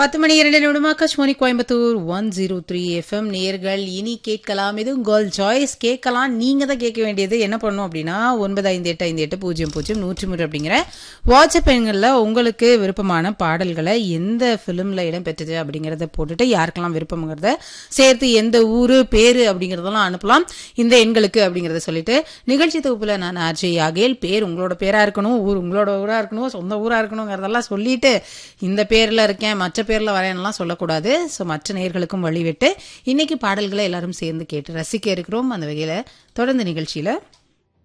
பத்து மணி இரண்டு நிமிடம் Akashvani Coimbatore one zero three FM நேர்கள் இனி கேட்கலாம் இது உங்கள் சாய்ஸ் கேட்கலாம் நீங்க தான் கேட்க வேண்டியது என்ன பண்ணணும் அப்படின்னா ஒன்பது ஐந்து எட்டு ஐந்து எட்டு பூஜ்ஜியம் பூஜ்ஜியம் நூற்றி மூணு அப்படிங்கிற வாட்ஸ்அப் எண்களில் உங்களுக்கு விருப்பமான பாடல்களை எந்த ஃபிலிமில் இடம்பெற்றது அப்படிங்கிறத போட்டுட்டு யாருக்கெல்லாம் விருப்பங்கிறத சேர்த்து எந்த ஊரு பேரு அப்படிங்கிறதெல்லாம் அனுப்பலாம் இந்த எண்களுக்கு அப்படிங்கிறத சொல்லிட்டு நிகழ்ச்சி தொகுப்புல நான் ஆர்ஜி யாகேல் பேர் உங்களோட பேரா இருக்கணும் ஊர் உங்களோட ஊரா இருக்கணும் சொந்த ஊரா இருக்கணுங்கிறதெல்லாம் சொல்லிட்டு இந்த பேர்ல இருக்கேன் மற்ற பேர்ல வரேன்லாம் சொல்லக்கூடாது ஸோ மற்ற நேர்களுக்கும் வழிவிட்டு இன்னைக்கு பாடல்களை எல்லாரும் சேர்ந்து கேட்டு ரசிக்க இருக்கிறோம் அந்த வகையில தொடர்ந்து நிகழ்ச்சியில